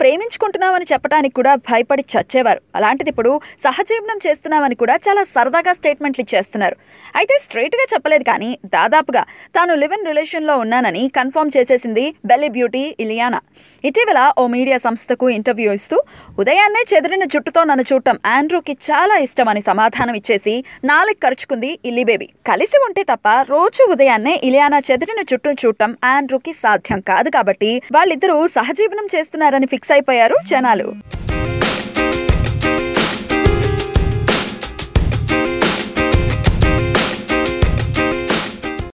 ప్రేమించుకుంటున్నామని చెప్పడానికి కూడా భయపడి చచ్చేవారు అలాంటిది ఇప్పుడు సహజీవనం చేస్తున్నామని కూడా చాలా సరదాగా స్టేట్మెంట్లు ఇచ్చేస్తున్నారు అయితే స్ట్రైట్గా చెప్పలేదు కానీ దాదాపుగా తాను లివ్ ఇన్ రిలేషన్లో ఉన్నానని కన్ఫర్మ్ చేసేసింది బెల్లీ బ్యూటీ ఇలియానా ఇటీవల ఓ మీడియా సంస్థకు ఇంటర్వ్యూ ఇస్తూ ఉదయాన్నే చెదిరిన జుట్టుతో నన్ను చూడటం ఆండ్రూకి చాలా ఇష్టమని సమాధానం ఇచ్చేసి నాలుగు ఖర్చుకుంది ఇల్లి బేబీ కలిసి ఉంటే తప్ప రోజు ఉదయాన్నే ఇలియానా చెదిరిన జుట్టును చూడటం ఆండ్రూకి సాధ్యం కాదు కాబట్టి వాళ్ళిద్దరూ సహజీవనం చేస్తున్నారని ఫిక్స్ అయిపోయారు జనాలు